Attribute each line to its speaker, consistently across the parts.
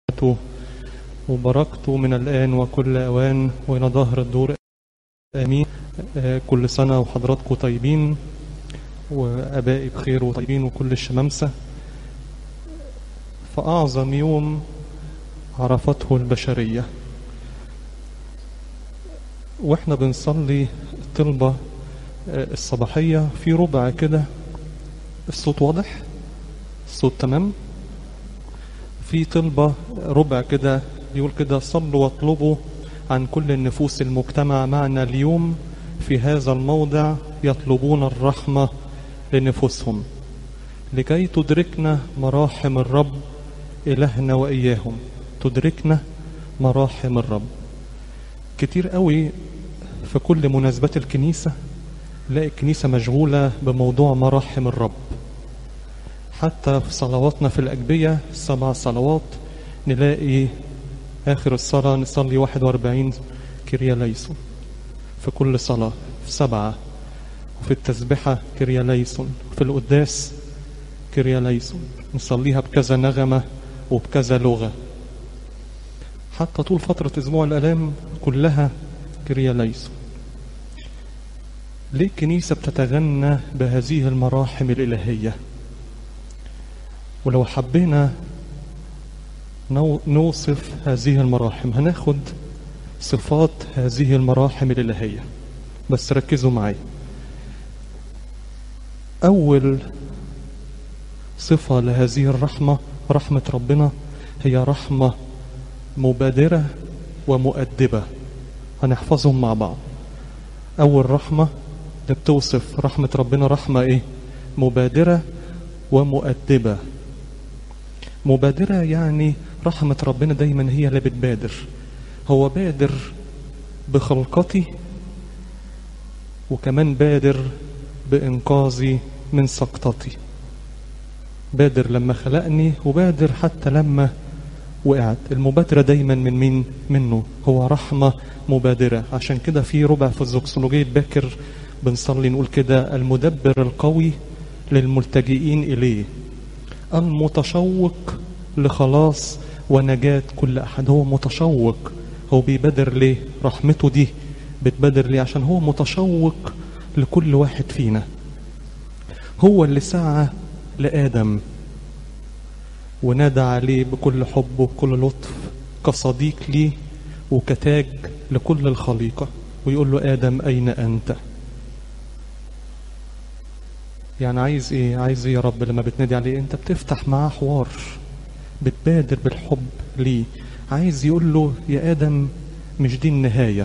Speaker 1: ورحمته وبركته من الآن وكل أوان وإلى ظهر الدور آمين آه، كل سنة وحضراتكم طيبين وأبائي بخير وطيبين وكل الشمامسة فأعظم يوم عرفته البشرية وإحنا بنصلي الطلبة آه، الصباحية في ربع كده الصوت واضح الصوت تمام في طلبة ربع كده بيقول كده صلوا واطلبوا عن كل النفوس المجتمع معنا اليوم في هذا الموضع يطلبون الرحمة لنفوسهم لكي تدركنا مراحم الرب إلهنا وإياهم تدركنا مراحم الرب كتير قوي في كل مناسبات الكنيسة نلاقي الكنيسة مشغولة بموضوع مراحم الرب حتى في صلواتنا في الأجبية سبع صلوات نلاقي آخر الصلاة نصلي 41 كريا ليسون في كل صلاة في سبعة وفي التسبحة كريا ليسون في القداس كريا ليسون نصليها بكذا نغمة وبكذا لغة حتى طول فترة أسبوع الآلام كلها كريا ليسون ليه الكنيسة بتتغنى بهذه المراحم الإلهية ولو حبينا نو- نوصف هذه المراحم هناخد صفات هذه المراحم الإلهية بس ركزوا معي أول صفة لهذه الرحمة رحمة ربنا هي رحمة مبادرة ومؤدبة هنحفظهم مع بعض أول رحمة اللي بتوصف رحمة ربنا رحمة إيه مبادرة ومؤدبة مبادرة يعني رحمة ربنا دايما هي اللي بتبادر هو بادر بخلقتي وكمان بادر بإنقاذي من سقطتي بادر لما خلقني وبادر حتى لما وقعت المبادرة دايما من مين منه هو رحمة مبادرة عشان كده في ربع في الزوكسولوجية باكر بنصلي نقول كده المدبر القوي للملتجئين إليه المتشوق لخلاص ونجاة كل أحد هو متشوق هو بيبادر ليه رحمته دي بتبادر ليه عشان هو متشوق لكل واحد فينا هو اللي سعى لآدم ونادى عليه بكل حب وبكل لطف كصديق ليه وكتاج لكل الخليقة ويقول له آدم أين أنت يعني عايز ايه عايز ايه يا رب لما بتنادي عليه انت بتفتح معاه حوار بتبادر بالحب ليه عايز يقول له يا ادم مش دي النهاية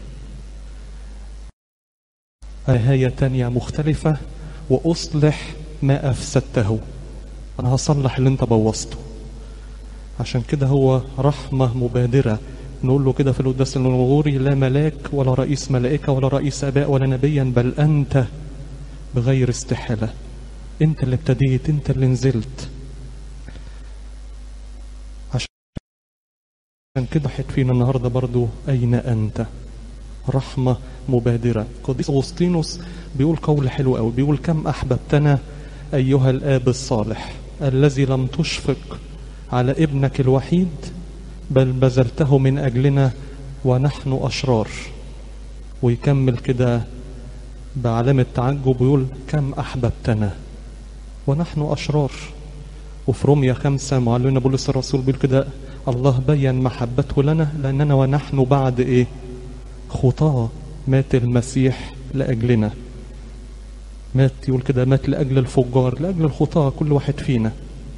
Speaker 1: نهاية تانية مختلفة واصلح ما افسدته انا هصلح اللي انت بوظته عشان كده هو رحمة مبادرة نقول له كده في القداس الغوري لا ملاك ولا رئيس ملائكة ولا رئيس اباء ولا نبيا بل انت بغير استحالة انت اللي ابتديت انت اللي نزلت عشان كده حيت فينا النهاردة برضو اين انت رحمة مبادرة قديس أغسطينوس بيقول قول حلو قوي بيقول كم أحببتنا أيها الآب الصالح الذي لم تشفق على ابنك الوحيد بل بذلته من أجلنا ونحن أشرار ويكمل كده بعلامة تعجب ويقول كم أحببتنا ونحن أشرار وفي روميا خمسة معلمنا بولس الرسول بيقول كده الله بين محبته لنا لأننا ونحن بعد إيه خطاة مات المسيح لأجلنا مات يقول كده مات لأجل الفجار لأجل الخطاة كل واحد فينا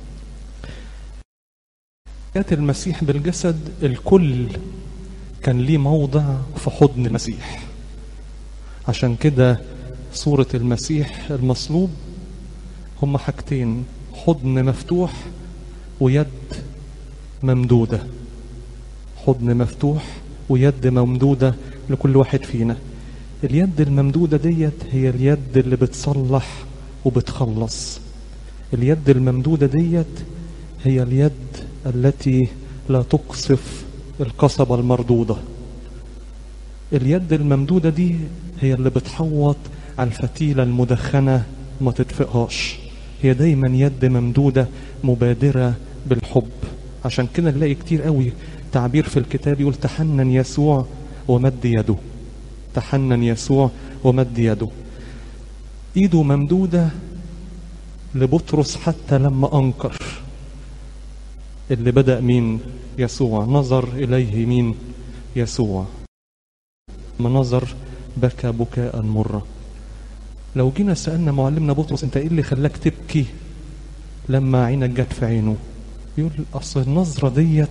Speaker 1: مات المسيح بالجسد الكل كان ليه موضع في حضن المسيح عشان كده صورة المسيح المصلوب هما حاجتين حضن مفتوح ويد ممدودة حضن مفتوح ويد ممدودة لكل واحد فينا اليد الممدودة ديت هي اليد اللي بتصلح وبتخلص اليد الممدودة ديت هي اليد التي لا تقصف القصبة المردودة اليد الممدودة دي هي اللي بتحوط على الفتيلة المدخنة ما تطفئهاش هي دايما يد ممدودة مبادرة بالحب عشان كده نلاقي كتير قوي تعبير في الكتاب يقول تحنن يسوع ومد يده تحنن يسوع ومد يده ايده ممدودة لبطرس حتى لما انكر اللي بدأ مين يسوع نظر إليه مين يسوع ما نظر بكى بكاء مرة لو جينا سألنا معلمنا بطرس انت ايه اللي خلاك تبكي لما عينك جت في عينه يقول اصل النظرة ديت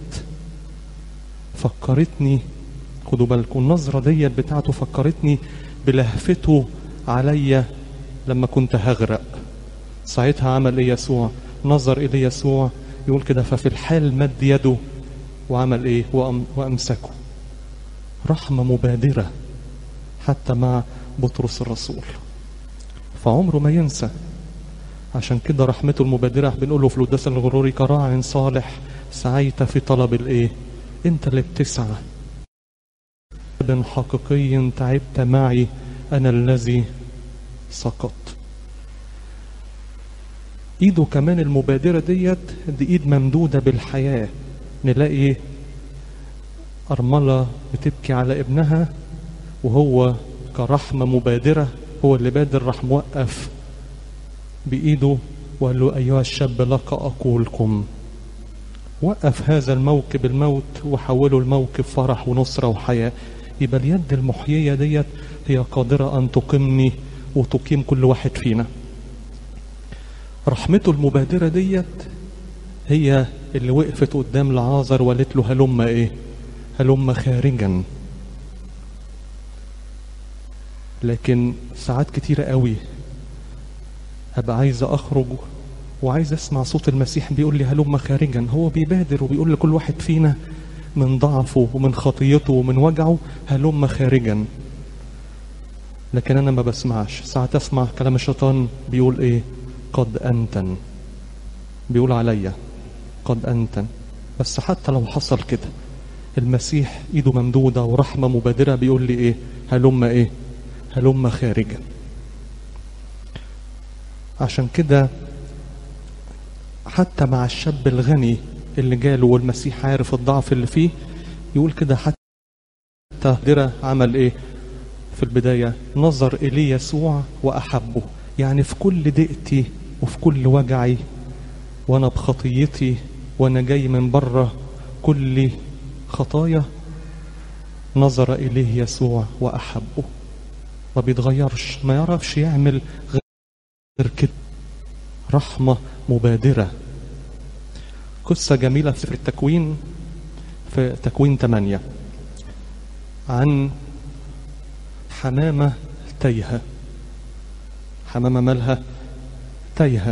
Speaker 1: فكرتني خدوا بالكم النظرة ديت بتاعته فكرتني بلهفته عليا لما كنت هغرق ساعتها عمل ايه يسوع نظر الي يسوع يقول كده ففي الحال مد يده وعمل ايه وأم وامسكه رحمة مبادرة حتى مع بطرس الرسول فعمره ما ينسى عشان كده رحمته المبادرة بنقول له في القداس الغروري كراع صالح سعيت في طلب الايه انت اللي بتسعى ابن حقيقي تعبت معي انا الذي سقط ايده كمان المبادرة ديت دي ايد ممدودة بالحياة نلاقي أرملة بتبكي على ابنها وهو كرحمة مبادرة هو اللي بادر راح موقف بإيده وقال له أيها الشاب لك أقولكم وقف هذا الموكب الموت وحوله الموكب فرح ونصرة وحياة يبقى اليد المحيية ديت هي قادرة أن تقيمني وتقيم كل واحد فينا رحمته المبادرة ديت هي اللي وقفت قدام العازر وقالت له هلم ايه هلم خارجا لكن ساعات كتيرة قوي ابقى عايز اخرج وعايز اسمع صوت المسيح بيقول لي هلم خارجا هو بيبادر وبيقول لكل واحد فينا من ضعفه ومن خطيته ومن وجعه هلم خارجا لكن انا ما بسمعش ساعات اسمع كلام الشيطان بيقول ايه قد انتن بيقول عليا قد انتن بس حتى لو حصل كده المسيح ايده ممدوده ورحمه مبادره بيقول لي ايه هلم ايه هلم خارجا عشان كده حتى مع الشاب الغني اللي جاله والمسيح عارف الضعف اللي فيه يقول كده حتى درة عمل ايه في البداية نظر إليه يسوع وأحبه يعني في كل دقتي وفي كل وجعي وأنا بخطيتي وأنا جاي من بره كل خطايا نظر إليه يسوع وأحبه ما بيتغيرش ما يعرفش يعمل غير كده رحمة مبادرة قصة جميلة في التكوين في تكوين 8 عن حمامة تايهة حمامة مالها تايهة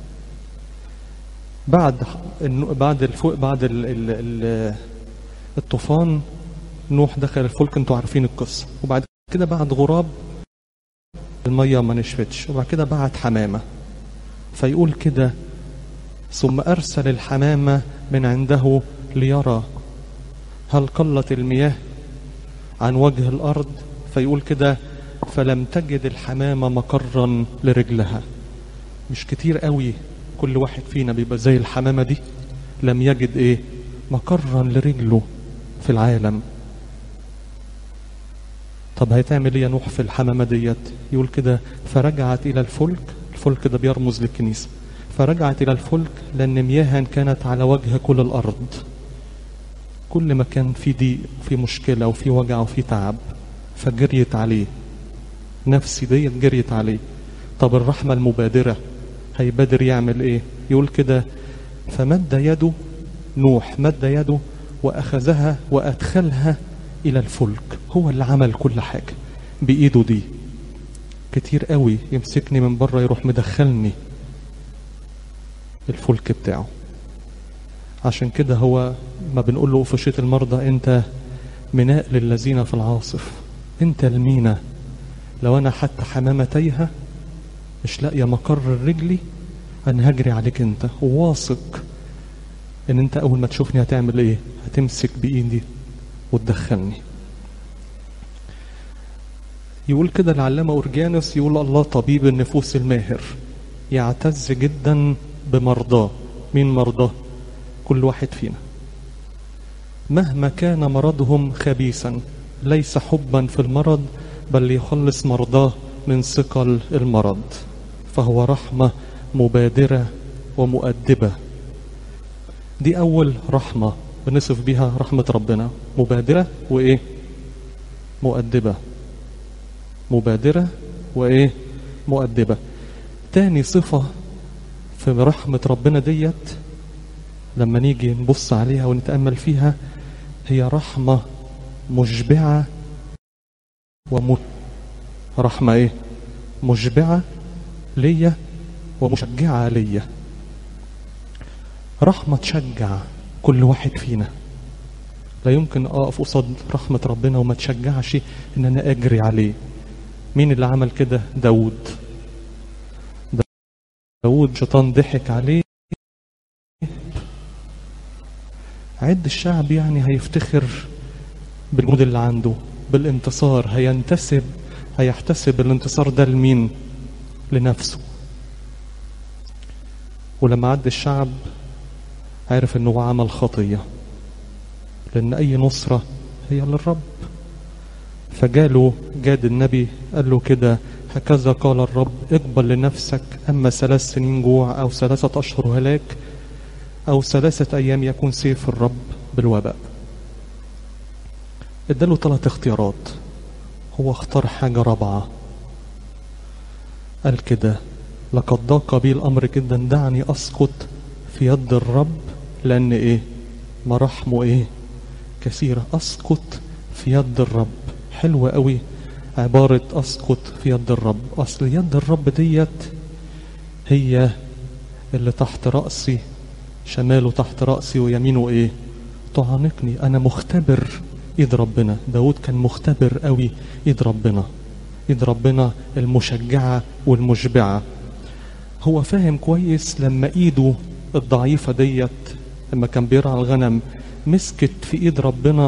Speaker 1: بعد بعد الفوق بعد ال ال ال الطوفان نوح دخل الفلك انتوا عارفين القصة وبعد كده بعد غراب المية ما نشفتش وبعد كده بعت حمامة فيقول كده ثم أرسل الحمامة من عنده ليرى هل قلت المياه عن وجه الأرض فيقول كده فلم تجد الحمامة مقرا لرجلها مش كتير قوي كل واحد فينا بيبقى زي الحمامة دي لم يجد ايه مقرا لرجله في العالم طب هيتعمل ايه يا نوح في الحمامة ديت يقول كده فرجعت الى الفلك الفلك ده بيرمز للكنيسة فرجعت الى الفلك لان مياها كانت على وجه كل الارض كل ما كان في ضيق في مشكلة وفي وجع وفي تعب فجريت عليه نفسي ديت جريت عليه طب الرحمة المبادرة هيبادر يعمل ايه يقول كده فمد يده نوح مد يده واخذها وادخلها الى الفلك هو اللي عمل كل حاجة بايده دي كتير قوي يمسكني من بره يروح مدخلني الفلك بتاعه عشان كده هو ما بنقول له في شيط المرضى انت مناء للذين في العاصف انت المينا لو انا حتى حمامة تايهة مش لاقية مقر رجلي انا هجري عليك انت وواثق ان انت اول ما تشوفني هتعمل ايه هتمسك بايدي وتدخلني يقول كده العلامة أورجانوس يقول الله طبيب النفوس الماهر يعتز جدا بمرضاه مين مرضاه كل واحد فينا مهما كان مرضهم خبيثا ليس حبا في المرض بل ليخلص مرضاه من ثقل المرض فهو رحمة مبادرة ومؤدبة دي أول رحمة بنصف بيها رحمة ربنا مبادرة وإيه مؤدبة مبادرة وإيه مؤدبة تاني صفة في رحمة ربنا ديت لما نيجي نبص عليها ونتأمل فيها هي رحمة مشبعة ومت رحمة ايه مشبعة ليا ومشجعة ليا رحمة تشجع كل واحد فينا لا يمكن اقف قصاد رحمة ربنا وما تشجعش ان انا اجري عليه مين اللي عمل كده داود داود شيطان ضحك عليه عد الشعب يعني هيفتخر بالجهود اللي عنده بالانتصار هينتسب هيحتسب الانتصار ده لمين لنفسه ولما عد الشعب عرف انه عمل خطية لان اي نصرة هي للرب فجاله جاد النبي قال له كده هكذا قال الرب اقبل لنفسك اما ثلاث سنين جوع او ثلاثة اشهر هلاك او ثلاثة ايام يكون سيف الرب بالوباء اداله ثلاث اختيارات هو اختار حاجة رابعة قال كده لقد ضاق بي الأمر جدا دعني أسقط في يد الرب لأن إيه مراحمه إيه كثيرة أسقط في يد الرب حلوة قوي عبارة أسقط في يد الرب أصل يد الرب ديت هي اللي تحت رأسي شماله تحت رأسي ويمينه إيه تعانقني أنا مختبر ايد ربنا داود كان مختبر قوي ايد ربنا ايد ربنا المشجعة والمشبعة هو فاهم كويس لما ايده الضعيفة ديت لما كان بيرعى الغنم مسكت في ايد ربنا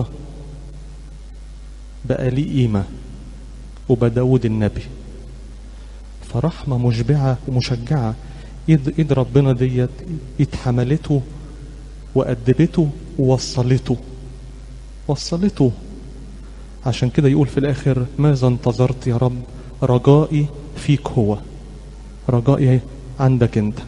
Speaker 1: بقى ليه قيمة وبقى داود النبي فرحمة مشبعة ومشجعة ايد, ايد ربنا ديت ايد حملته وأدبته ووصلته وصلته عشان كده يقول في الآخر ماذا انتظرت يا رب رجائي فيك هو رجائي عندك انت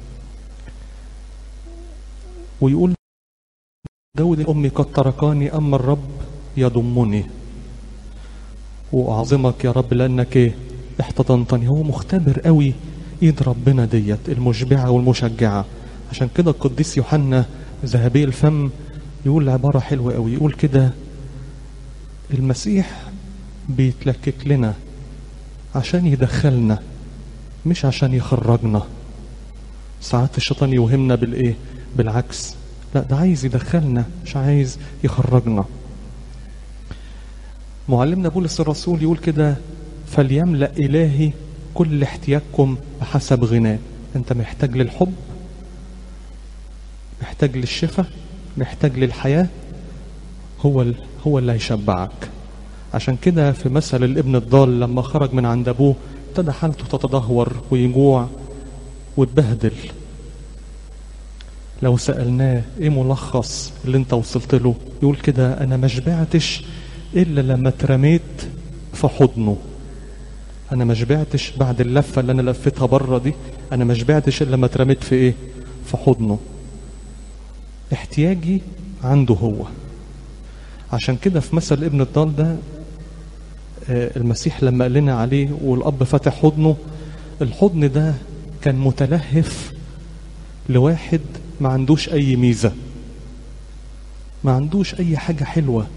Speaker 1: ويقول داود أمي قد تركاني أما الرب يضمني وأعظمك يا رب لأنك ايه احتضنتني هو مختبر قوي ايد ربنا ديت المشبعة والمشجعة عشان كده القديس يوحنا ذهبي الفم يقول عبارة حلوة قوي يقول كده المسيح بيتلكك لنا عشان يدخلنا مش عشان يخرجنا ساعات الشيطان يوهمنا بالايه بالعكس لا ده عايز يدخلنا مش عايز يخرجنا معلمنا بولس الرسول يقول كده فليملأ إلهي كل احتياجكم بحسب غناه انت محتاج للحب محتاج للشفاء محتاج للحياة هو هو اللي هيشبعك عشان كده في مثل الابن الضال لما خرج من عند ابوه ابتدى حالته تتدهور ويجوع وتبهدل لو سألناه ايه ملخص اللي انت وصلت له يقول كده انا ما شبعتش الا لما اترميت في حضنه انا ما شبعتش بعد اللفه اللي انا لفتها بره دي انا ما شبعتش الا لما اترميت في ايه في حضنه احتياجي عنده هو عشان كده في مثل ابن الضال ده المسيح لما قال لنا عليه والاب فتح حضنه الحضن ده كان متلهف لواحد ما عندوش اي ميزه ما عندوش اي حاجه حلوه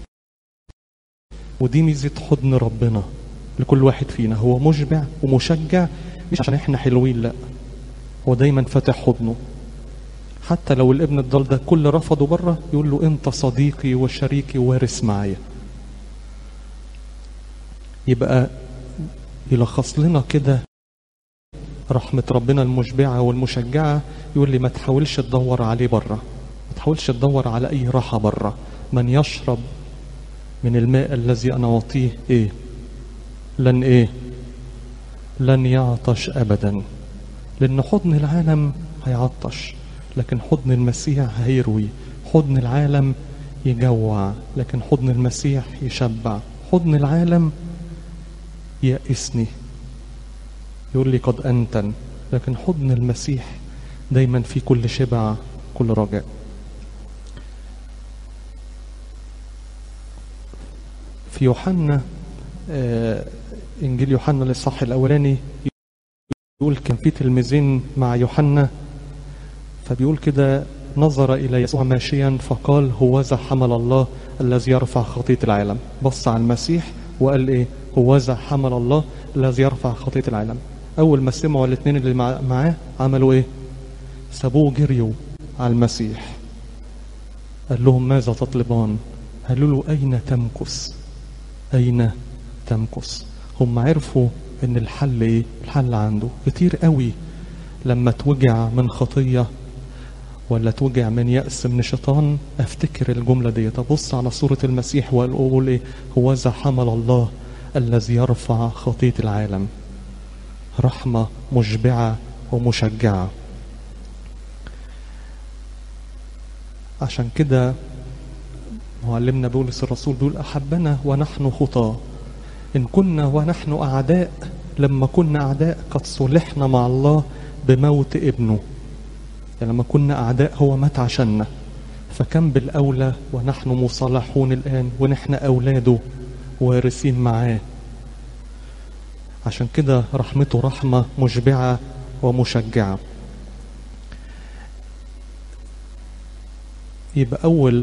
Speaker 1: ودي ميزه حضن ربنا لكل واحد فينا هو مشبع ومشجع مش عشان احنا حلوين لا هو دايما فاتح حضنه حتى لو الابن الضال ده كل رفضه بره يقول له انت صديقي وشريكي وارث معايا يبقى يلخص لنا كده رحمة ربنا المشبعة والمشجعة يقول لي ما تحاولش تدور عليه بره ما تحاولش تدور على أي راحة بره من يشرب من الماء الذي أنا أعطيه إيه لن إيه لن يعطش أبدا لأن حضن العالم هيعطش لكن حضن المسيح هيروي حضن العالم يجوع لكن حضن المسيح يشبع حضن العالم يأسني يقول لي قد أنتن لكن حضن المسيح دايما في كل شبع كل رجاء في يوحنا آه إنجيل يوحنا الإصحاح الأولاني يقول كان في تلميذين مع يوحنا فبيقول كده نظر إلى يسوع ماشيا فقال هوذا حمل الله الذي يرفع خطية العالم بص على المسيح وقال إيه هوذا حمل الله الذي يرفع خطية العالم أول ما سمعوا الاثنين اللي معاه عملوا إيه سابوه جريوا على المسيح قال لهم ماذا تطلبان قالوا له أين تمكث أين تمكث هم عرفوا ان الحل ايه الحل عنده كتير قوي لما توجع من خطية ولا توجع من يأس من شيطان افتكر الجملة دي تبص على صورة المسيح واقول ايه هو ذا حمل الله الذي يرفع خطية العالم رحمة مشبعة ومشجعة عشان كده معلمنا بولس الرسول بيقول أحبنا ونحن خطاه إن كنا ونحن أعداء لما كنا أعداء قد صلحنا مع الله بموت ابنه يعني لما كنا أعداء هو مات عشاننا فكم بالأولى ونحن مصالحون الآن ونحن أولاده وارثين معاه عشان كده رحمته رحمة مشبعة ومشجعة يبقى أول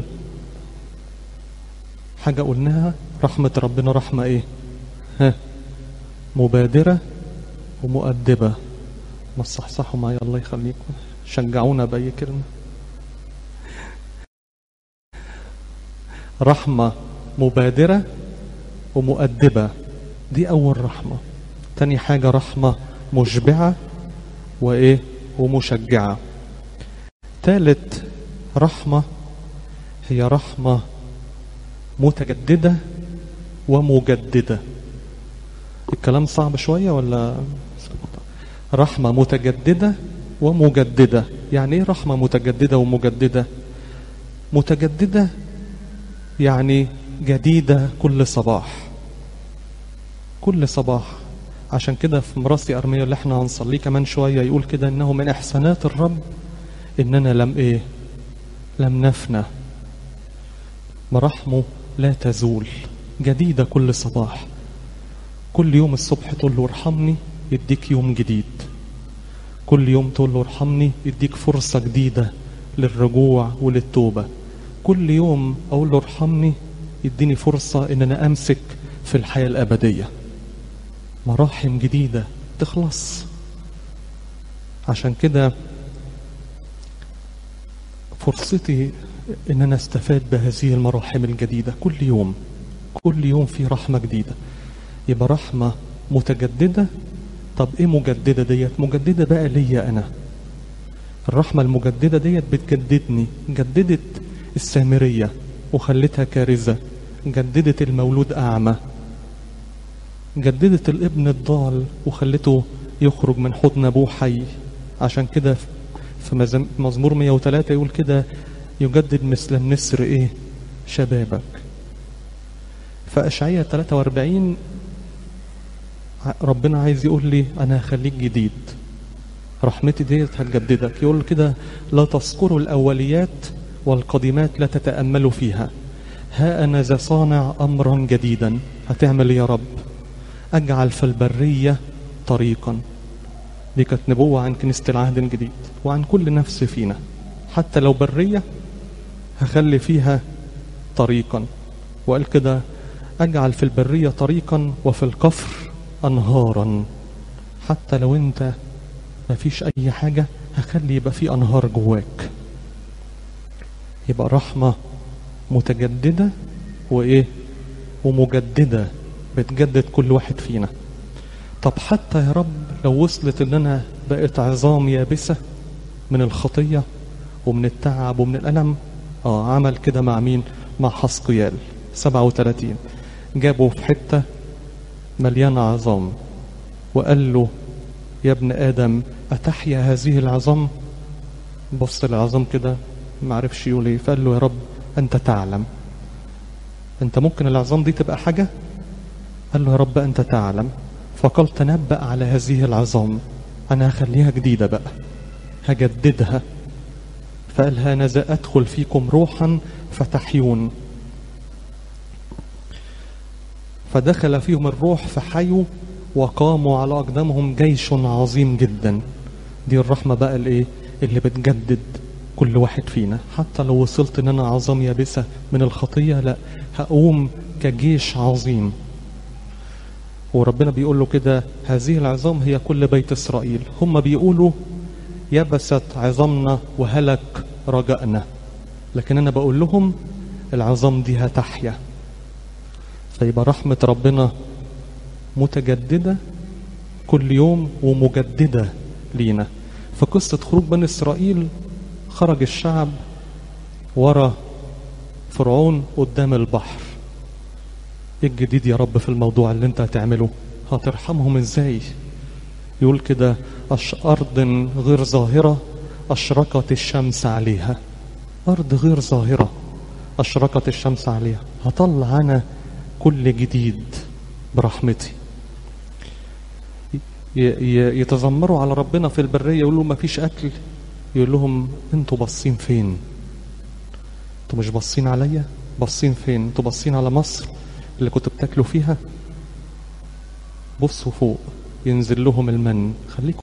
Speaker 1: حاجة قلناها رحمة ربنا رحمة إيه ها مبادرة ومؤدبة ما تصحصحوا معايا الله يخليكم شجعونا بأي كلمة رحمة مبادرة ومؤدبة دي أول رحمة تاني حاجة رحمة مشبعة وإيه ومشجعة ثالث رحمة هي رحمة متجددة ومجددة الكلام صعب شوية ولا رحمة متجددة ومجددة يعني ايه رحمة متجددة ومجددة متجددة يعني جديدة كل صباح كل صباح عشان كده في مراسي أرمية اللي احنا هنصليه كمان شوية يقول كده انه من احسانات الرب اننا لم ايه لم نفنى مراحمه لا تزول جديدة كل صباح كل يوم الصبح تقول له ارحمني يديك يوم جديد كل يوم تقول له ارحمني يديك فرصة جديدة للرجوع وللتوبة كل يوم أقول له ارحمني يديني فرصة إن أنا أمسك في الحياة الأبدية مراحم جديدة تخلص عشان كده فرصتي ان انا استفاد بهذه المراحم الجديدة كل يوم كل يوم في رحمة جديدة يبقى رحمة متجددة طب ايه مجددة ديت مجددة بقى ليا انا الرحمة المجددة ديت بتجددني جددت السامرية وخلتها كارثة جددت المولود أعمى جددت الابن الضال وخلته يخرج من حضن أبوه حي عشان كده في مزمور 103 يقول كده يجدد مثل النسر ايه شبابك فأشعية 43 ربنا عايز يقول لي أنا هخليك جديد رحمتي ديت هتجددك يقول كده لا تذكروا الأوليات والقديمات لا تتأملوا فيها ها أنا ذا صانع أمرا جديدا هتعمل يا رب أجعل في البرية طريقا دي كانت نبوة عن كنيسة العهد الجديد وعن كل نفس فينا حتى لو برية هخلي فيها طريقا وقال كده أجعل في البرية طريقا وفي الكفر أنهارا حتى لو أنت ما فيش أي حاجة هخلي يبقى في أنهار جواك يبقى رحمة متجددة وإيه ومجددة بتجدد كل واحد فينا طب حتى يا رب لو وصلت ان انا بقيت عظام يابسة من الخطية ومن التعب ومن الألم اه عمل كده مع مين مع حسقيال 37 جابه في حتة مليانة عظام وقال له يا ابن آدم أتحيا هذه العظام بص العظام كده ما عرفش يقول ايه فقال له يا رب أنت تعلم أنت ممكن العظام دي تبقى حاجة قال له يا رب أنت تعلم فقال تنبأ على هذه العظام أنا هخليها جديدة بقى هجددها فقال هانذا أدخل فيكم روحا فتحيون فدخل فيهم الروح فحيوا وقاموا على أقدامهم جيش عظيم جدا دي الرحمة بقى الايه اللي بتجدد كل واحد فينا حتى لو وصلت ان انا عظام يابسة من الخطية لا هقوم كجيش عظيم وربنا بيقول له كده هذه العظام هي كل بيت اسرائيل هم بيقولوا يبست عظامنا وهلك رجائنا لكن انا بقول لهم العظام دي هتحيا فيبقى رحمة ربنا متجددة كل يوم ومجددة لينا في قصة خروج بني إسرائيل خرج الشعب ورا فرعون قدام البحر ايه الجديد يا رب في الموضوع اللي انت هتعمله هترحمهم ازاي يقول كده أش أرض غير ظاهرة أشرقت الشمس عليها أرض غير ظاهرة أشرقت الشمس عليها هطلع أنا كل جديد برحمتي يتذمروا على ربنا في البرية يقولوا ما فيش أكل يقول لهم انتوا باصين فين انتوا مش باصين عليا باصين فين انتوا باصين على مصر اللي كنتوا بتاكلوا فيها بصوا فوق ينزل لهم المن خليكم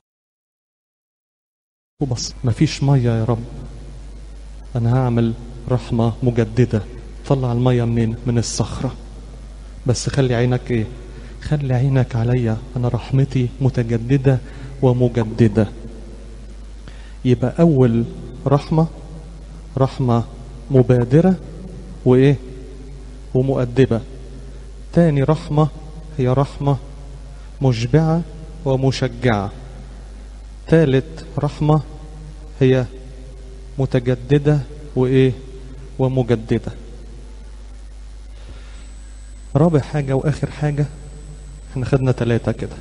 Speaker 1: بص مفيش ميه يا رب انا هعمل رحمه مجدده طلع الميه منين من الصخره بس خلي عينك ايه خلي عينك عليا انا رحمتي متجدده ومجدده يبقى اول رحمه رحمه مبادره وايه ومؤدبه تاني رحمه هي رحمه مشبعه ومشجعه ثالث رحمه هي متجدده وايه ومجدده رابع حاجه واخر حاجه احنا خدنا ثلاثة كده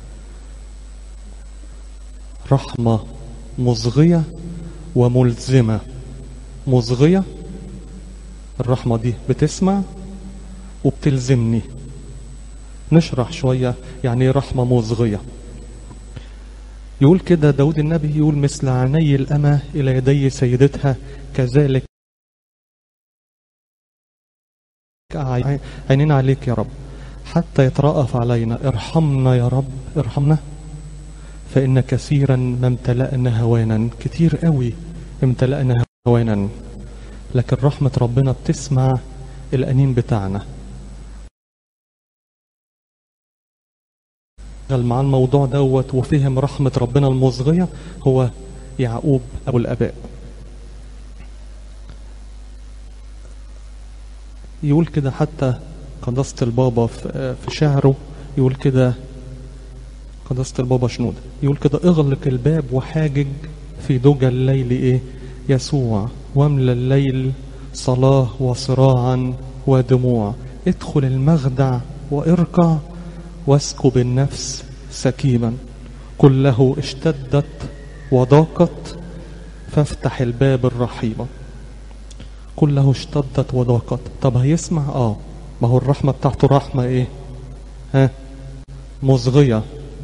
Speaker 1: رحمة مصغية وملزمة مصغية الرحمة دي بتسمع وبتلزمني نشرح شوية يعني ايه رحمة مصغية يقول كده داود النبي يقول مثل عيني الأمة إلى يدي سيدتها كذلك عينينا عليك يا رب حتى يترأف علينا ارحمنا يا رب ارحمنا فإن كثيرا ما امتلأنا هوانا كتير قوي امتلأنا هوانا لكن رحمة ربنا بتسمع الأنين بتاعنا مع الموضوع دوت وفهم رحمة ربنا المصغية هو يعقوب أبو الأباء يقول كده حتى قداسة البابا في شعره يقول كده قداسة البابا شنودة يقول كده اغلق الباب وحاجج في دجى الليل ايه يسوع واملى الليل صلاة وصراعا ودموع ادخل المخدع واركع واسكب النفس سكيما كله اشتدت وضاقت فافتح الباب الرحيمة كله اشتدت وضاقت طب هيسمع اه ما هو الرحمة بتاعته رحمة ايه ها مصغية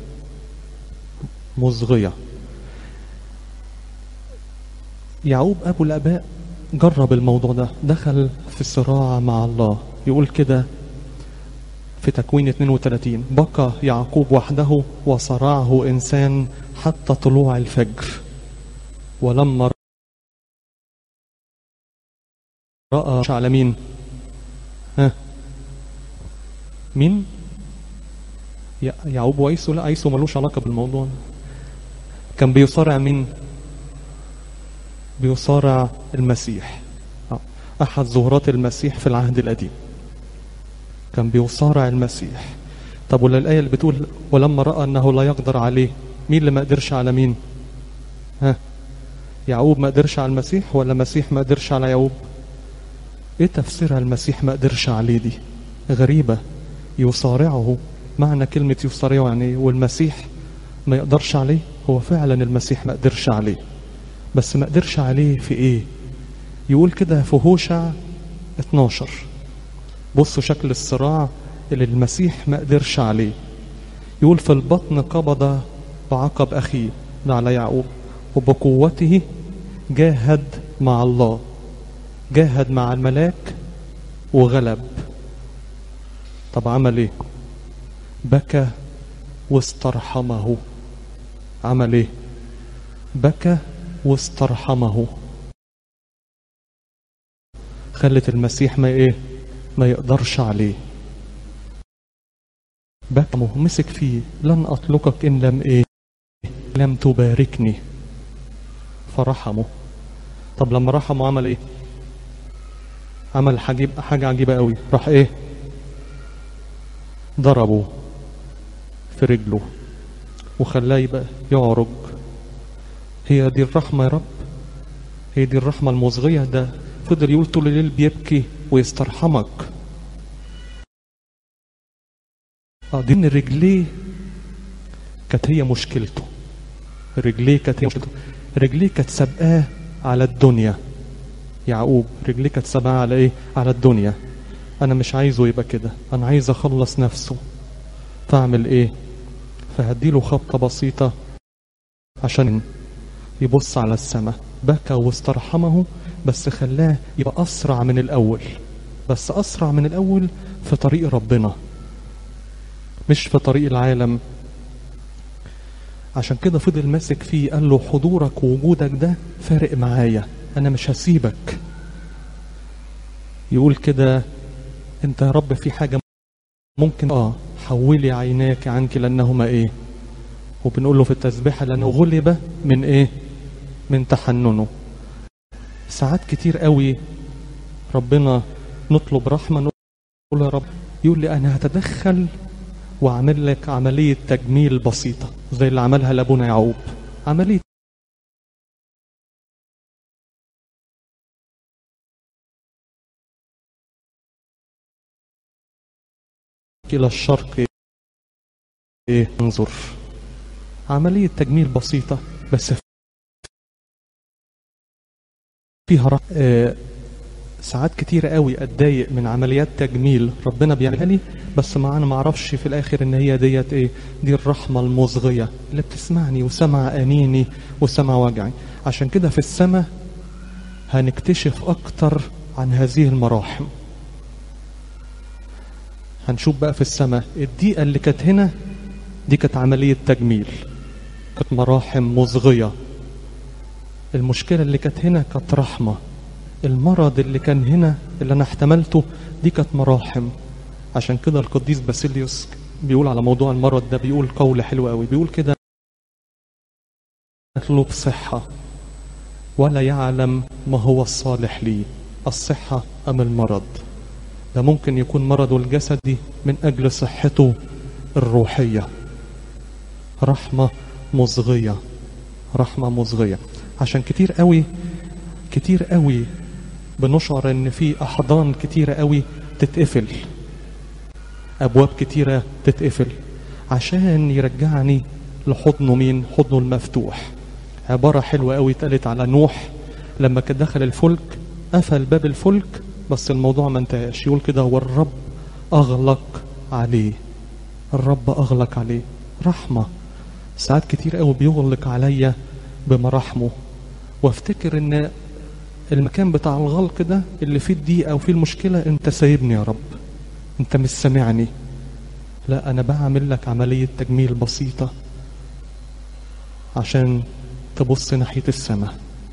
Speaker 1: مصغية يعقوب أبو الآباء جرب الموضوع ده دخل في صراع مع الله يقول كده في تكوين 32 بقى يعقوب وحده وصرعه إنسان حتى طلوع الفجر ولما رأى على مين ها مين يعقوب وعيسو لا عيسو ملوش علاقة بالموضوع كان بيصارع مين بيصارع المسيح أحد ظهورات المسيح في العهد القديم كان بيصارع المسيح طب ولا الآية اللي بتقول ولما رأى أنه لا يقدر عليه مين اللي ما قدرش على مين ها يعقوب ما قدرش على المسيح ولا المسيح ما قدرش على يعقوب ايه تفسيرها المسيح ما قدرش عليه دي غريبة يصارعه معنى كلمة يصارعه يعني والمسيح ما يقدرش عليه هو فعلا المسيح ما قدرش عليه بس ما قدرش عليه في ايه يقول كده في هوشع 12 بصوا شكل الصراع اللي المسيح ما قدرش عليه يقول في البطن قبض بعقب أخيه ده على يعقوب وبقوته جاهد مع الله جاهد مع الملاك وغلب طب عمل ايه بكى واسترحمه عمل ايه بكى واسترحمه خلت المسيح ما ايه ما يقدرش عليه بكى مسك فيه لن اطلقك ان لم ايه لم تباركني فرحمه طب لما رحمه عمل ايه عمل حاجة حاجة عجيبة قوي راح ايه ضربه في رجله وخلاه يبقى يعرج هي دي الرحمة يا رب هي دي الرحمة المصغية ده فضل يقول طول الليل بيبكي ويسترحمك اه دي ان رجليه كانت هي مشكلته رجليه كانت هي مشكلته رجليه كانت سابقاه على الدنيا يعقوب رجليه كانت سابقاه على ايه على الدنيا انا مش عايزه يبقى كده انا عايز اخلص نفسه فاعمل ايه فهديله خبطة بسيطة عشان يبص على السماء بكى واسترحمه بس خلاه يبقى أسرع من الأول بس أسرع من الأول في طريق ربنا مش في طريق العالم عشان كده فضل ماسك فيه قال له حضورك ووجودك ده فارق معايا أنا مش هسيبك يقول كده أنت يا رب في حاجة ممكن آه حولي عيناك عنك لأنهما إيه وبنقول له في التسبيحة لأنه غلب من إيه من تحننه ساعات كتير قوي ربنا نطلب رحمة نقول يا رب يقول لي أنا هتدخل وأعمل لك عملية تجميل بسيطة زي اللي عملها لأبونا يعقوب عملية إلى الشرق إيه انظر عملية تجميل بسيطة بس فيها رح... آه ساعات كتيرة قوي اتضايق من عمليات تجميل ربنا بيعملها لي بس ما انا ما اعرفش في الاخر ان هي ديت ايه دي الرحمة المصغية اللي بتسمعني وسمع انيني وسمع وجعي عشان كده في السماء هنكتشف اكتر عن هذه المراحم هنشوف بقى في السماء الدقيقة اللي كانت هنا دي كانت عملية تجميل كانت مراحم مصغية المشكلة اللي كانت هنا كانت رحمة المرض اللي كان هنا اللي أنا احتملته دي كانت مراحم عشان كده القديس باسيليوس بيقول على موضوع المرض ده بيقول قول حلو قوي بيقول كده اطلب صحة ولا يعلم ما هو الصالح لي الصحة أم المرض ده ممكن يكون مرضه الجسدي من أجل صحته الروحية رحمة مصغية رحمة مصغية عشان كتير قوي كتير قوي بنشعر ان في احضان كتيرة قوي تتقفل ابواب كتيرة تتقفل عشان يرجعني لحضنه مين حضنه المفتوح عبارة حلوة قوي اتقالت على نوح لما كان دخل الفلك قفل باب الفلك بس الموضوع ما انتهاش يقول كده هو الرب اغلق عليه الرب اغلق عليه رحمه ساعات كتير قوي بيغلق عليا بمراحمه وافتكر ان المكان بتاع الغلق ده اللي فيه الضيقه وفيه المشكله انت سايبني يا رب انت مش سامعني لا انا بعمل لك عمليه تجميل بسيطه عشان تبص ناحيه السماء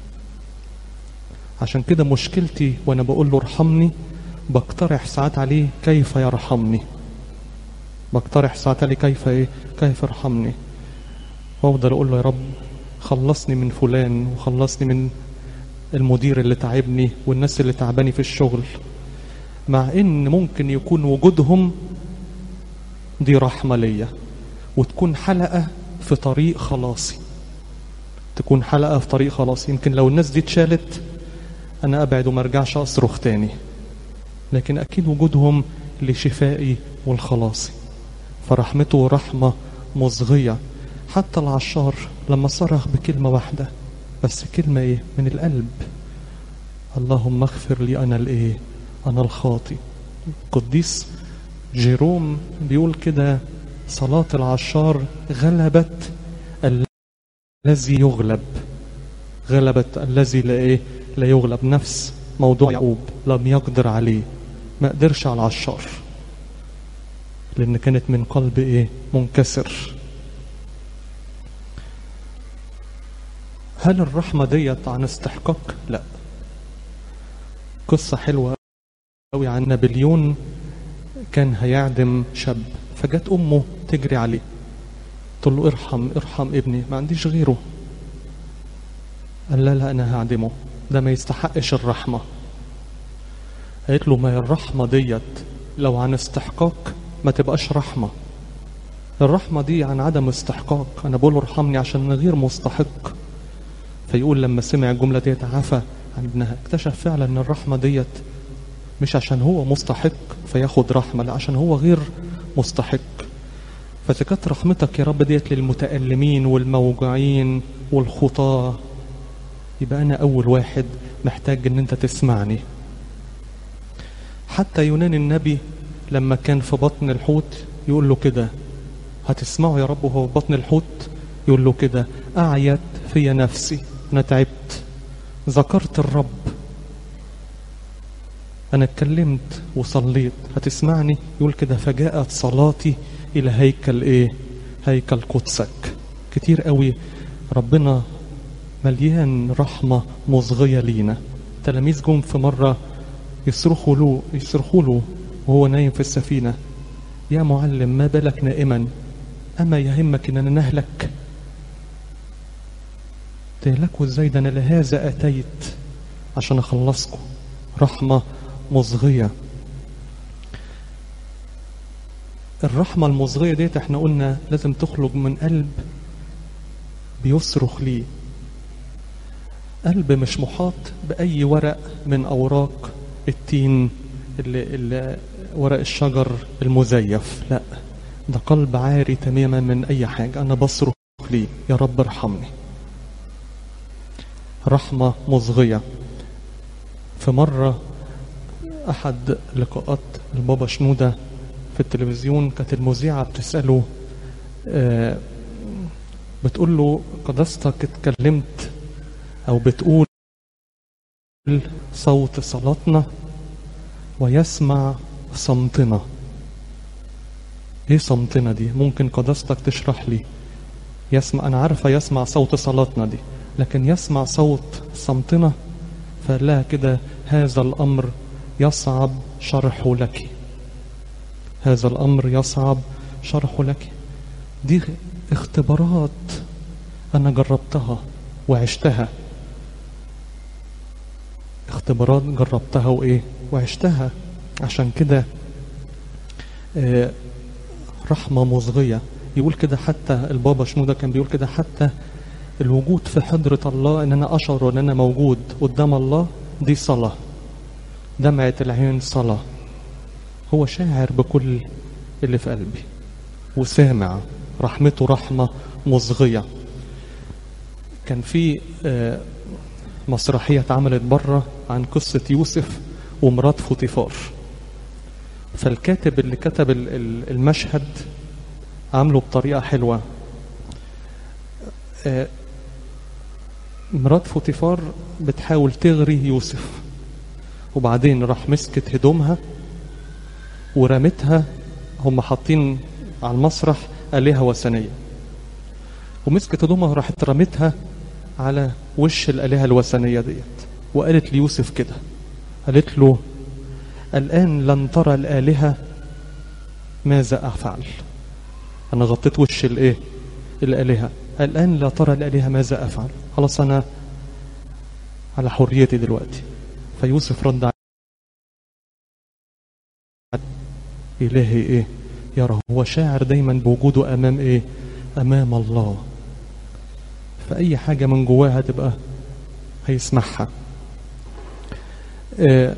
Speaker 1: عشان كده مشكلتي وانا بقول له ارحمني بقترح ساعات عليه كيف يرحمني بقترح ساعات عليه كيف ايه كيف يرحمني وافضل اقول له يا رب خلصني من فلان وخلصني من المدير اللي تعبني والناس اللي تعباني في الشغل مع ان ممكن يكون وجودهم دي رحمة ليا وتكون حلقة في طريق خلاصي تكون حلقة في طريق خلاصي يمكن لو الناس دي اتشالت انا ابعد وما ارجعش اصرخ تاني لكن اكيد وجودهم لشفائي والخلاصي فرحمته رحمة مصغية حتى العشار لما صرخ بكلمة واحدة بس كلمة ايه من القلب اللهم اغفر لي انا الايه أنا الخاطي قديس جيروم بيقول كده صلاة العشار غلبت الذي يغلب غلبت الذي لا ايه لا يغلب نفس موضوع يعقوب لم يقدر عليه ما قدرش على العشار لان كانت من قلب ايه منكسر هل الرحمة ديت عن استحقاق لا قصة حلوة قوي عن نابليون كان هيعدم شاب فجت امه تجري عليه تقول له ارحم ارحم ابني ما عنديش غيره قال لا لا انا هعدمه ده ما يستحقش الرحمه قالت له ما هي الرحمه ديت لو عن استحقاق ما تبقاش رحمه الرحمه دي عن عدم استحقاق انا بقول له ارحمني عشان انا غير مستحق فيقول لما سمع الجمله ديت عفى عن ابنها اكتشف فعلا ان الرحمه ديت مش عشان هو مستحق فياخد رحمه لا عشان هو غير مستحق فزكاة رحمتك يا رب ديت للمتألمين والموجوعين والخطاة يبقى أنا أول واحد محتاج إن أنت تسمعني حتى يونان النبي لما كان في بطن الحوت يقول له كده هتسمعه يا رب وهو في بطن الحوت يقول له كده أعيت في نفسي أنا تعبت ذكرت الرب أنا اتكلمت وصليت هتسمعني يقول كده فجاءت صلاتي إلى هيكل إيه هيكل قدسك كتير قوي ربنا مليان رحمة مصغية لينا تلاميذ جم في مرة يصرخوا له يصرخوا له وهو نايم في السفينة يا معلم ما بالك نائما أما يهمك إننا نهلك تهلكوا ازاي ده أنا لهذا أتيت عشان أخلصكم رحمة مصغية الرحمة المصغية ديت احنا قلنا لازم تخرج من قلب بيصرخ ليه قلب مش محاط بأي ورق من أوراق التين اللي, اللي ورق الشجر المزيف لا ده قلب عاري تماما من أي حاجة أنا بصرخ ليه يا رب ارحمني رحمة مصغية في مرة أحد لقاءات البابا شنودة في التلفزيون كانت المذيعة بتسأله آه بتقول له قداستك اتكلمت أو بتقول صوت صلاتنا ويسمع صمتنا ايه صمتنا دي ممكن قداستك تشرح لي يسمع انا عارفه يسمع صوت صلاتنا دي لكن يسمع صوت صمتنا فقال لها كده هذا الامر يصعب شرحه لك هذا الامر يصعب شرحه لك دي اختبارات انا جربتها وعشتها اختبارات جربتها وايه وعشتها عشان كده اه رحمة مصغية يقول كده حتى البابا شنودة كان بيقول كده حتى الوجود في حضرة الله ان انا اشعر ان انا موجود قدام الله دي صلاة دمعة العين صلاة هو شاعر بكل اللي في قلبي وسامع رحمته رحمة مصغية كان في اه مسرحية اتعملت بره عن قصة يوسف ومرات فوتيفار فالكاتب اللي كتب المشهد عامله بطريقة حلوة مرات فوتيفار بتحاول تغري يوسف وبعدين راح مسكت هدومها ورمتها هم حاطين على المسرح آلهة وثنية ومسكت هدومها وراحت رمتها على وش الآلهة الوثنية ديت وقالت ليوسف كده قالت له الآن لن ترى الآلهة ماذا أفعل أنا غطيت وش الإيه الآلهة الآن لا ترى الآلهة ماذا أفعل خلاص أنا على حريتي دلوقتي فيوسف رد إلهي إيه يرى هو شاعر دايما بوجوده أمام إيه أمام الله فأي حاجة من جواها تبقى هيسمعها أه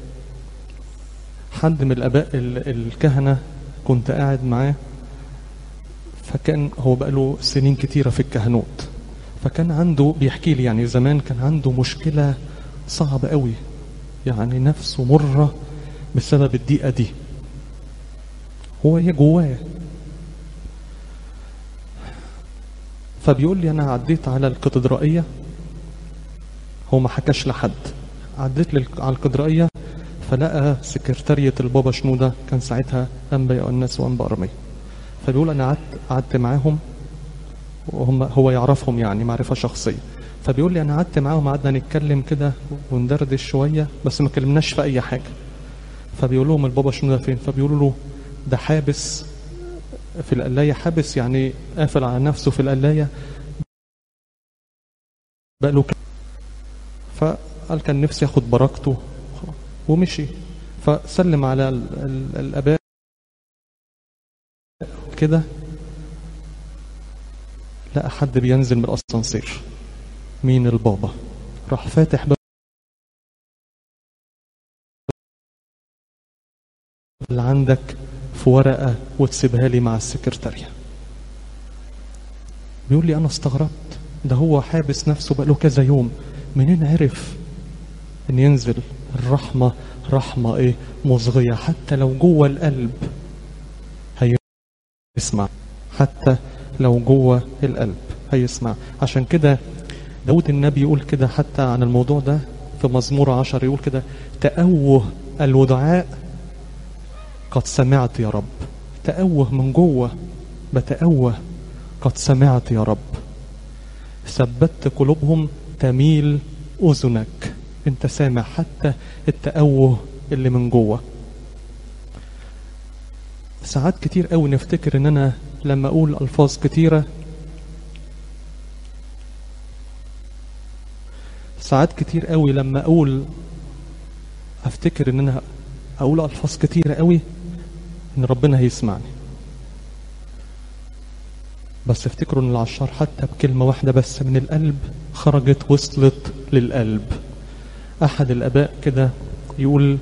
Speaker 1: حد من الآباء الكهنة كنت قاعد معاه فكان هو بقاله سنين كتيرة في الكهنوت فكان عنده بيحكي لي يعني زمان كان عنده مشكلة صعبة قوي يعني نفسه مرة بسبب الضيقة دي هو ايه جواه فبيقول لي انا عديت على الكاتدرائية هو ما حكاش لحد عديت لل- على الكاتدرائية فلقى سكرتارية البابا شنودة كان ساعتها أنبا يؤنس وأنبا أرمية فبيقول أنا قعدت قعدت معاهم وهم هو يعرفهم يعني معرفة شخصية فبيقول لي أنا قعدت معاهم قعدنا نتكلم كده وندردش شوية بس ما كلمناش في أي حاجة فبيقول لهم البابا شنودة فين فبيقولوا له ده حابس في القلاية حابس يعني قافل على نفسه في القلاية بقاله ك- فقال كان نفسي ياخد بركته ومشي فسلم على ال- ال- الآباء كده لقى حد بينزل من الأسانسير مين البابا راح فاتح باب اللي عندك في ورقة وتسيبها لي مع السكرتارية بيقول لي أنا استغربت ده هو حابس نفسه بقاله كذا يوم منين عرف ان ينزل الرحمة رحمة ايه مصغية حتى لو جوه القلب هيسمع حتى لو جوه القلب هيسمع عشان كده داود النبي يقول كده حتى عن الموضوع ده في مزمور عشر يقول كده تأوه الودعاء قد سمعت يا رب تأوه من جوه بتأوه قد سمعت يا رب ثبت قلوبهم تميل أذنك انت سامع حتى التأوه اللي من جوه ساعات كتير قوي نفتكر ان انا لما اقول الفاظ كتيره ساعات كتير قوي لما اقول افتكر ان انا اقول الفاظ كتيره قوي ان ربنا هيسمعني بس افتكروا ان العشار حتى بكلمه واحده بس من القلب خرجت وصلت للقلب احد الاباء كده يقول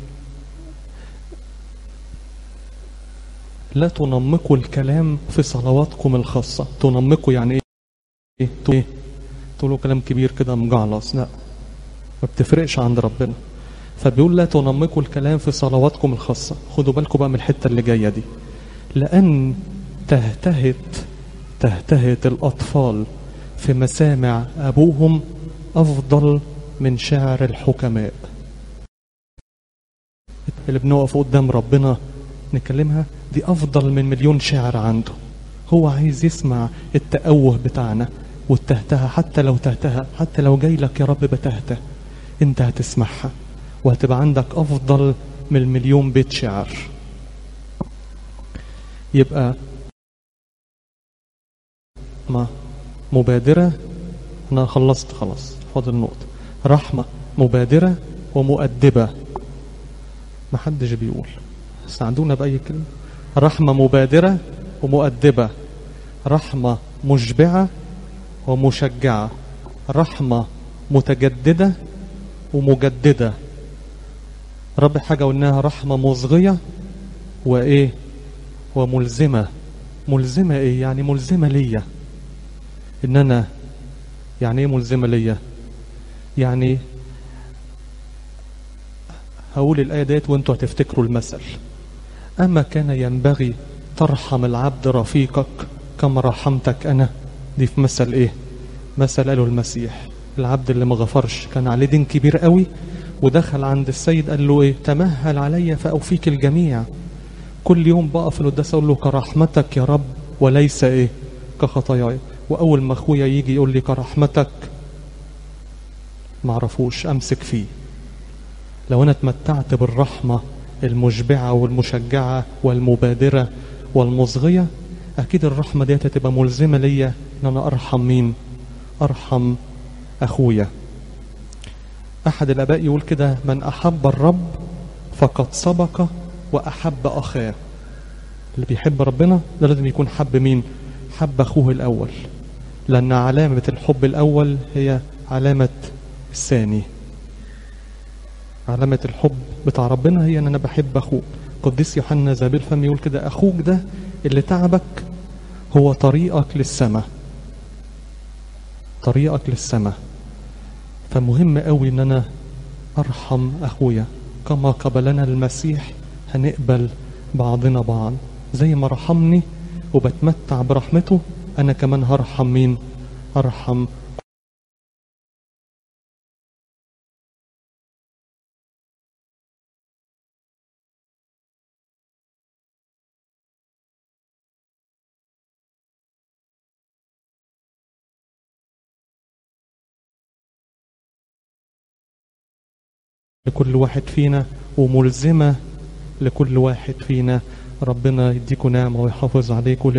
Speaker 1: لا تنمقوا الكلام في صلواتكم الخاصة تنمقوا يعني ايه ايه تقول- ايه تقولوا كلام كبير كده مجعلص لا ما بتفرقش عند ربنا فبيقول لا تنمقوا الكلام في صلواتكم الخاصة خدوا بالكم بقى من الحتة اللي جاية دي لأن تهتهت تهتهت الأطفال في مسامع أبوهم أفضل من شعر الحكماء اللي بنقف قدام ربنا نكلمها دي أفضل من مليون شعر عنده هو عايز يسمع التأوه بتاعنا والتهتها حتى لو تهتها حتى لو جاي لك يا رب بتهته انت هتسمعها وهتبقى عندك أفضل من المليون بيت شعر يبقى ما مبادرة أنا خلصت خلاص فاضل نقطة رحمة مبادرة ومؤدبة محدش بيقول ساعدونا بأي كلمة رحمة مبادرة ومؤدبة رحمة مشبعة ومشجعة رحمة متجددة ومجددة رابع حاجة قلناها رحمة مصغية وإيه وملزمة ملزمة إيه يعني ملزمة ليا إن أنا يعني إيه ملزمة ليا يعني هقول الآية ديت وانتوا هتفتكروا المثل أما كان ينبغي ترحم العبد رفيقك كما رحمتك أنا دي في مثل إيه مثل قاله المسيح العبد اللي ما غفرش كان عليه دين كبير قوي ودخل عند السيد قال له إيه تمهل علي فأوفيك الجميع كل يوم بقى في القداس أقول له كرحمتك يا رب وليس إيه كخطاياي وأول ما أخويا يجي يقول لي كرحمتك معرفوش أمسك فيه لو أنا اتمتعت بالرحمة المشبعة والمشجعة والمبادرة والمصغية أكيد الرحمة ديت هتبقى ملزمة ليا إن أنا أرحم مين؟ أرحم أخويا أحد الآباء يقول كده من أحب الرب فقد سبق وأحب أخاه اللي بيحب ربنا ده لازم يكون حب مين؟ حب أخوه الأول لأن علامة الحب الأول هي علامة الثاني علامة الحب بتاع ربنا هي ان انا بحب اخوك قديس يوحنا زابيل فم يقول كده اخوك ده اللي تعبك هو طريقك للسماء طريقك للسماء فمهم قوي ان انا ارحم اخويا كما قبلنا المسيح هنقبل بعضنا بعض زي ما رحمني وبتمتع برحمته أنا كمان هرحم مين هرحم لكل واحد فينا وملزمة لكل واحد فينا ربنا يديكم نعمة ويحافظ عليكم